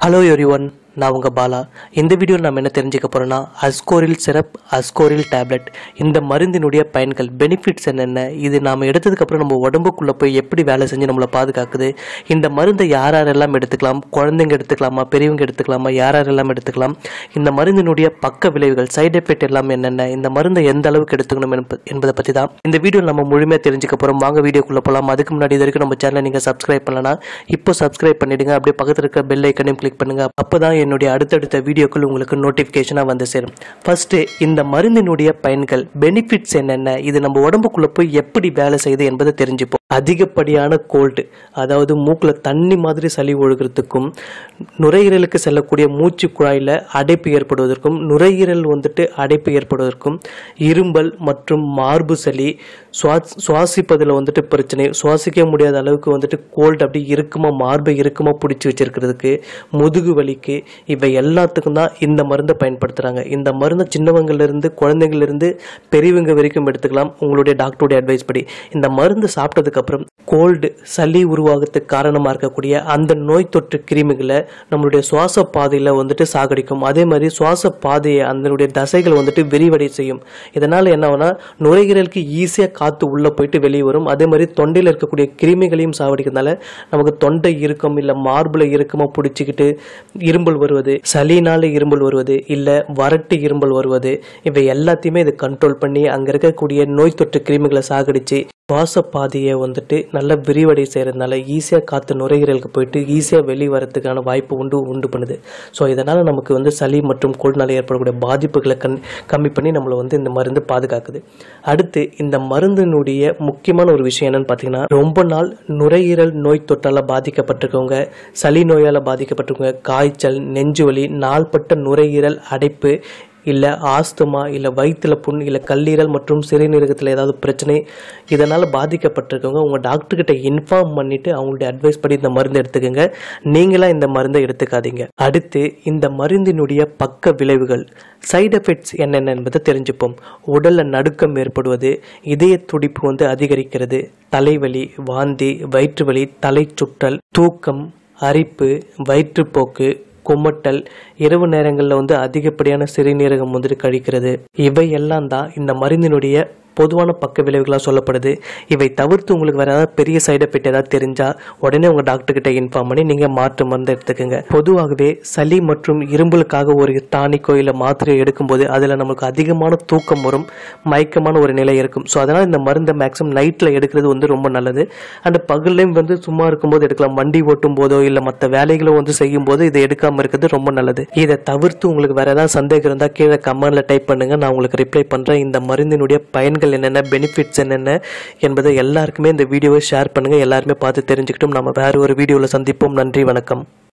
hello everyone நான் உங்கள் பாலா இந்த வீடியோவில் நம்ம என்ன தெரிஞ்சுக்க போகிறோன்னா அஸ்கோரில் சிரப் அஸ்கோரில் டேப்லெட் இந்த மருந்தினுடைய பயன்கள் பெனிஃபிட்ஸ் என்னென்ன இது நாம் எடுத்ததுக்கப்புறம் நம்ம உடம்புக்குள்ளே போய் எப்படி வேலை செஞ்சு நம்மளை பாதுகாக்குது இந்த மருந்தை யார் யாரெல்லாம் எடுத்துக்கலாம் குழந்தைங்க எடுத்துக்கலாமா பெரியவங்க எடுத்துக்கலாமா யார் யாரெல்லாம் எடுத்துக்கலாம் இந்த மருந்தினுடைய பக்க விளைவுகள் சைடு எஃபெக்ட் எல்லாம் என்னென்ன இந்த மருந்தை எந்த அளவுக்கு எடுத்துக்கணும் என்ப- என்பதை பற்றி தான் இந்த வீடியோவில் நம்ம முழுமையாக தெரிஞ்சுக்க போகிறோம் வாங்க வீடியோக்குள்ளே போகலாம் அதுக்கு முன்னாடி இது வரைக்கும் நம்ம சேனலை நீங்கள் சப்ஸ்கிரைப் பண்ணலனா இப்போ சப்ஸ்கிரைப் பண்ணிடுங்க அப்படியே பக்கத்தில் இருக்க பெல் ஐக்கனையும் கிளிக் பண்ணுங்க அப்பதான் என்னுடைய அடுத்தடுத்த வீடியோக்கள் உங்களுக்கு நோட்டிஃபிகேஷனாக வந்து சேரும் ஃபர்ஸ்ட் இந்த மருந்தினுடைய பயன்கள் பெனிஃபிட்ஸ் என்னென்ன இது நம்ம உடம்புக்குள்ள போய் எப்படி வேலை செய்யுது என்பதை தெரிஞ்சுப்போம் அதிகப்படியான கோல்டு அதாவது மூக்குல தண்ணி மாதிரி சளி ஒழுகிறதுக்கும் நுரையீரலுக்கு செல்லக்கூடிய மூச்சு குழாயில அடைப்பு ஏற்படுவதற்கும் நுரையீரல் வந்துட்டு அடைப்பு ஏற்படுவதற்கும் இரும்பல் மற்றும் மார்பு சளி சுவாஸ் சுவாசிப்பதில் வந்துட்டு பிரச்சனை சுவாசிக்க முடியாத அளவுக்கு வந்துட்டு கோல்டு அப்படி இருக்குமா மார்பை இருக்குமா பிடிச்சி வச்சிருக்கிறதுக்கு முதுகு வலிக்கு இவை எல்லாத்துக்கும் தான் இந்த மருந்தை பயன்படுத்துகிறாங்க இந்த மருந்தை சின்னவங்கலேருந்து குழந்தைங்கள்லேருந்து பெரியவங்க வரைக்கும் எடுத்துக்கலாம் உங்களுடைய டாக்டருடைய அட்வைஸ் படி இந்த மருந்து சாப்பிட்டதுக்கப்புறம் கோல்டு சளி உருவாகிறதுக்கு காரணமாக இருக்கக்கூடிய அந்த நோய் தொற்று கிருமிகளை நம்மளுடைய சுவாச பாதையில் வந்துட்டு சாகடிக்கும் அதே மாதிரி சுவாச பாதையை அதனுடைய தசைகள் வந்துட்டு விரிவடை செய்யும் இதனால் என்ன ஆகும்னா நுரையீரலுக்கு ஈஸியாக காற்று உள்ளே போயிட்டு வெளியே வரும் அதே மாதிரி தொண்டையில் இருக்கக்கூடிய கிருமிகளையும் சாவடிக்கிறதுனால நமக்கு தொண்டை இறுக்கம் இல்லை மார்பில் இறுக்கமாக பிடிச்சிக்கிட்டு இரும்பல் வருவது சளினால இரும்பல் வருவது இல்லை வறட்டு இரும்பல் வருவது இவை எல்லாத்தையுமே இது கண்ட்ரோல் பண்ணி அங்கே இருக்கக்கூடிய நோய் தொற்று கிருமிகளை சாகடிச்சு சுவாச பாதையை வந்துட்டு நல்லா விரிவடை செய்கிறதுனால ஈஸியாக காற்று நுரையீரலுக்கு போயிட்டு ஈஸியாக வெளியே வரதுக்கான வாய்ப்பு உண்டு உண்டு பண்ணுது ஸோ இதனால் நமக்கு வந்து சளி மற்றும் கோல்டுனால ஏற்படக்கூடிய பாதிப்புகளை கண் கம்மி பண்ணி நம்மளை வந்து இந்த மருந்து பாதுகாக்குது அடுத்து இந்த மருந்தினுடைய முக்கியமான ஒரு விஷயம் என்னன்னு பார்த்தீங்கன்னா ரொம்ப நாள் நுரையீரல் நோய் தொற்றால் பாதிக்கப்பட்டிருக்கவங்க சளி நோயால் பாதிக்கப்பட்டிருக்கவங்க காய்ச்சல் நெஞ்சுவலி நாள்பட்ட நுரையீரல் அடைப்பு இல்லை ஆஸ்துமா இல்லை வயிற்றுல புண் இல்லை கல்லீரல் மற்றும் சிறுநீரகத்தில் ஏதாவது பிரச்சனை இதனால் பாதிக்கப்பட்டிருக்கவங்க உங்கள் டாக்டர்கிட்ட இன்ஃபார்ம் பண்ணிவிட்டு அவங்களுடைய அட்வைஸ் படி இந்த மருந்து எடுத்துக்கோங்க நீங்களாக இந்த மருந்தை எடுத்துக்காதீங்க அடுத்து இந்த மருந்தினுடைய பக்க விளைவுகள் சைடு எஃபெக்ட்ஸ் என்னென்ன என்பதை தெரிஞ்சுப்போம் உடலில் நடுக்கம் ஏற்படுவது இதய துடிப்பு வந்து அதிகரிக்கிறது தலைவலி வாந்தி வயிற்று வலி தலை சுற்றல் தூக்கம் அரிப்பு வயிற்றுப்போக்கு குமட்டல் இரவு நேரங்களில் வந்து அதிகப்படியான சிறுநீரகம் வந்துட்டு கழிக்கிறது இவை எல்லாம் தான் இந்த மருந்தினுடைய பொதுவான பக்க விளைவுகளாக சொல்லப்படுது இவை தவிர்த்து உங்களுக்கு வேற ஏதாவது பெரிய சைடு எஃபெக்ட் ஏதாவது தெரிஞ்சால் உடனே உங்கள் டாக்டர் கிட்ட இன்ஃபார்ம் பண்ணி நீங்கள் மாற்று மருந்து எடுத்துக்கோங்க பொதுவாகவே சளி மற்றும் இரும்பலுக்காக ஒரு டானிக்கோ இல்லை மாத்திரையை எடுக்கும்போது அதில் நமக்கு அதிகமான தூக்கம் வரும் மயக்கமான ஒரு நிலை இருக்கும் ஸோ அதனால் இந்த மருந்தை மேக்ஸிமம் நைட்டில் எடுக்கிறது வந்து ரொம்ப நல்லது அண்ட் பகல்லையும் வந்து சும்மா இருக்கும்போது எடுக்கலாம் வண்டி ஓட்டும் போதோ இல்லை மற்ற வேலைகளோ வந்து செய்யும் போது இதை எடுக்காமல் இருக்கிறது ரொம்ப நல்லது இதை தவிர்த்து உங்களுக்கு வேற ஏதாவது சந்தேகம் இருந்தால் கீழே கமெண்ட்ல டைப் பண்ணுங்க நான் உங்களுக்கு ரிப்ளை பண்ணுறேன் இந்த மருந்தினுடைய பயன்கள் என்னென்ன பெனிஃபிட்ஸ் என்னென்ன என்பதை எல்லாருக்குமே இந்த வீடியோவை ஷேர் பண்ணுங்க எல்லாருமே பார்த்து தெரிஞ்சுக்கிட்டும் நம்ம வேற ஒரு வீடியோவில் சந்திப்போம் நன்றி வணக்கம்